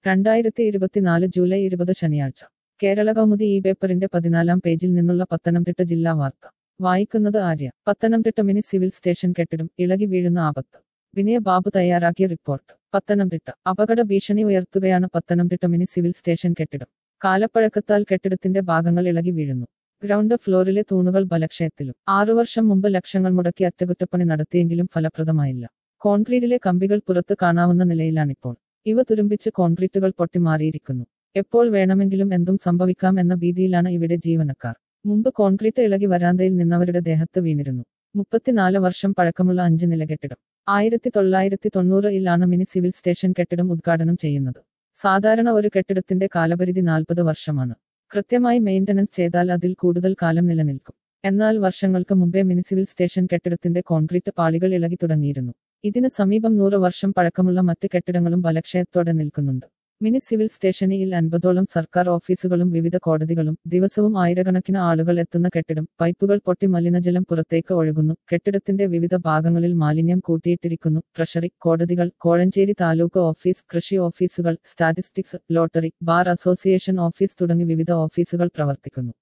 രണ്ടായിരത്തി ഇരുപത്തിനാല് ജൂലൈ ഇരുപത് ശനിയാഴ്ച കേരള കൗമുദി ഈ പേപ്പറിന്റെ പതിനാലാം പേജിൽ നിന്നുള്ള പത്തനംതിട്ട ജില്ലാ വാർത്ത വായിക്കുന്നത് Arya Pathanamthitta mini civil station കെട്ടിടം ഇളകി വീഴുന്ന ആപത്ത് വിനയ ബാബു തയ്യാറാക്കിയ റിപ്പോർട്ട് പത്തനംതിട്ട അപകട ഭീഷണി ഉയർത്തുകയാണ് പത്തനംതിട്ട മിനി സിവിൽ സ്റ്റേഷൻ കെട്ടിടം കാലപ്പഴക്കത്താൽ കെട്ടിടത്തിന്റെ ഭാഗങ്ങൾ ഇളകി വീഴുന്നു ഗ്രൗണ്ട് ഫ്ലോറിലെ തൂണുകൾ ബലക്ഷയത്തിലും ആറു വർഷം മുമ്പ് ലക്ഷങ്ങൾ മുടക്കി അറ്റകുറ്റപ്പണി നടത്തിയെങ്കിലും ഫലപ്രദമായില്ല കോൺക്രീറ്റിലെ കമ്പികൾ പുറത്ത് കാണാവുന്ന നിലയിലാണിപ്പോൾ ഇവ തുരുമ്പിച്ച് കോൺക്രീറ്റുകൾ പൊട്ടിമാറിയിരിക്കുന്നു എപ്പോൾ വേണമെങ്കിലും എന്തും സംഭവിക്കാം എന്ന ഭീതിയിലാണ് ഇവിടെ ജീവനക്കാർ മുമ്പ് കോൺക്രീറ്റ് ഇളകി വരാന്തയിൽ നിന്നവരുടെ ദേഹത്ത് വീണിരുന്നു മുപ്പത്തിനാല് വർഷം പഴക്കമുള്ള അഞ്ച് നില കെട്ടിടം ആയിരത്തി തൊള്ളായിരത്തി തൊണ്ണൂറിലാണ് മിനി സിവിൽ സ്റ്റേഷൻ കെട്ടിടം ഉദ്ഘാടനം ചെയ്യുന്നത് സാധാരണ ഒരു കെട്ടിടത്തിന്റെ കാലപരിധി നാൽപ്പത് വർഷമാണ് കൃത്യമായി മെയിന്റനൻസ് ചെയ്താൽ അതിൽ കൂടുതൽ കാലം നിലനിൽക്കും എന്നാൽ വർഷങ്ങൾക്ക് മുമ്പേ മിനി സിവിൽ സ്റ്റേഷൻ കെട്ടിടത്തിന്റെ കോൺക്രീറ്റ് പാളികൾ ഇളകി തുടങ്ങിയിരുന്നു ഇതിന് സമീപം നൂറ് വർഷം പഴക്കമുള്ള മറ്റ് കെട്ടിടങ്ങളും ബലക്ഷയത്തോടെ നിൽക്കുന്നുണ്ട് മിനി സിവിൽ സ്റ്റേഷനിൽ അൻപതോളം സർക്കാർ ഓഫീസുകളും വിവിധ കോടതികളും ദിവസവും ആയിരക്കണക്കിന് ആളുകൾ എത്തുന്ന കെട്ടിടം പൈപ്പുകൾ പൊട്ടി മലിനജലം പുറത്തേക്ക് ഒഴുകുന്നു കെട്ടിടത്തിന്റെ വിവിധ ഭാഗങ്ങളിൽ മാലിന്യം കൂട്ടിയിട്ടിരിക്കുന്നു ട്രഷറി കോടതികൾ കോഴഞ്ചേരി താലൂക്ക് ഓഫീസ് കൃഷി ഓഫീസുകൾ statistics lottery bar association office തുടങ്ങി വിവിധ ഓഫീസുകൾ പ്രവർത്തിക്കുന്നു